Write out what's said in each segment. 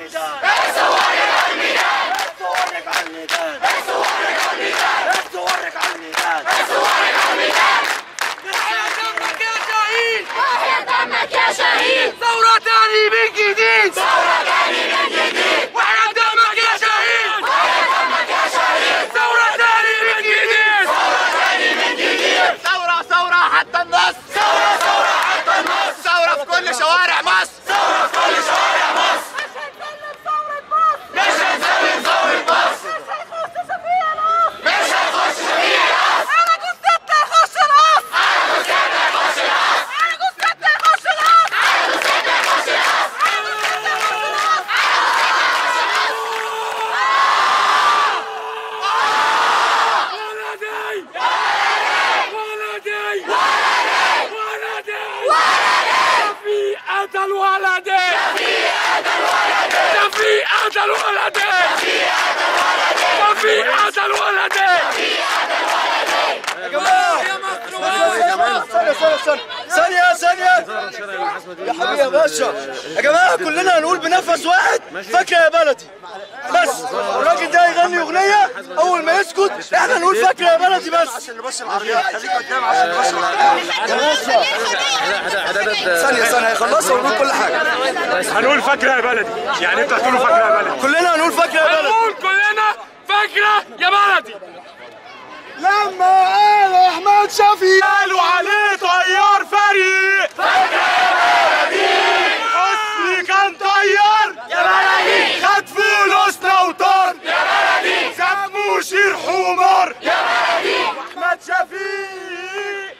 الميدان الثوارق على الميدان الثوارق على الميدان الثوارق على الميدان الثوارق على الميدان الثوارق على الميدان يحيى دمك يا شهيد يحيى دمك يا شهيد ثورة تاني من جديد ثورة تاني من جديد وحيا دمك يا شهيد يحيى دمك يا شهيد ثورة تاني من جديد ثورة تاني من جديد ثورة ثورة حتى النص ثورة ثورة حتى النص ثورة في كل شوارع مصر ثورة في كل شوارع مصر مش هنسلم ثورة مصر مش هيخش سفير القصر أنا جثتي يخش القصر أنا جثتي هيخش القصر أنا جثتي يخش القصر أنا جثتي هيخش القصر ولدي ولدي ولدي شفيقة الولد شفيقة الولد شفيقة الولد يا جماعة ثانية ثانية ثانية ثانية يا حبيبي يا باشا يا جماعة كلنا هنقول بنفس واحد فاكرة يا بلدي بس الراجل ده يغني أغنية أول ما يسكت إحنا نقول فاكرة يا بلدي بس عشان نبص العربيات خليك قدام عشان نبص العربيات يا باشا ثانية ثانية هيخلصوا ونقول كل حاجة هنقول فاكرة يا بلدي يعني انت هتقولوا فاكرة يا بلدي كلنا هنقول فاكرة يا بلدي نقول كلنا فاكرة يا بلدي لما قال أحمد شفيق قالوا عليه طيار فريق حسني كان طيار يا بلدي خد فلوسنا وطار يا بلدي ساب مشير حمار يا بلدي احمد شفيق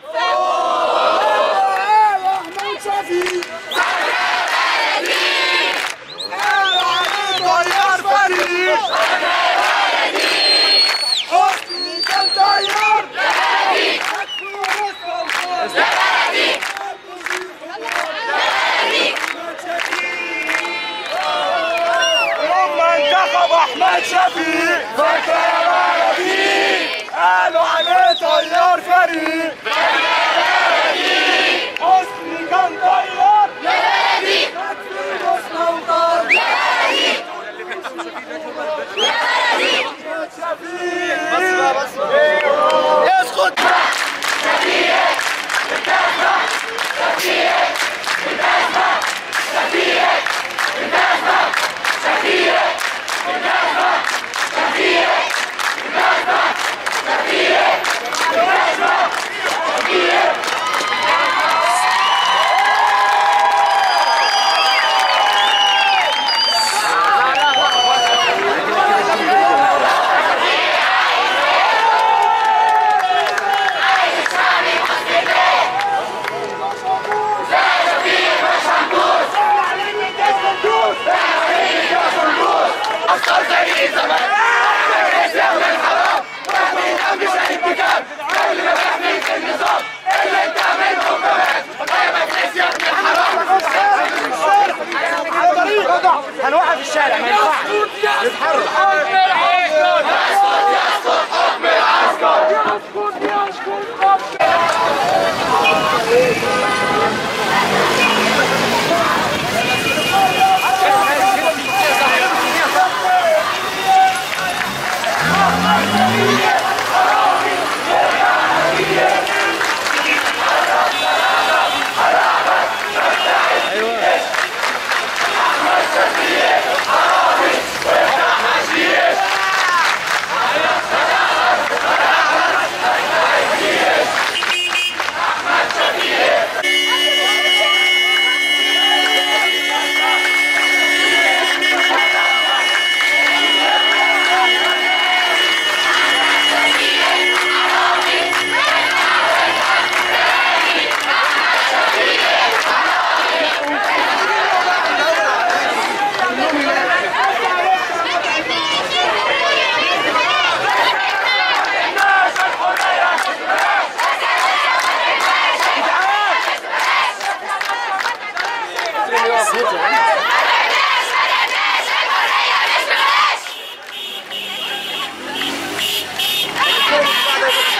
قال أحمد شفيق قال عليه طيار فريق حسني كان طيار خد فلوسنا وطار لما انتخب احمد شفيق فاكر يا بلدي قالوا عليه طيار فريق حسني كان طيار يا بلدي خد فلوسنا وطار اسكت أفكار زي زمان الإسلام من حرام رغم الأمن مش الانتكام كل ما بحمي في النظام اللي انت منهم كمان غيبة الإسلام من حرام هنوقف الشارع ما ينفعش يتحرك يسقط يسقط حكم العسكر يسقط يسقط الحرية مش بلاش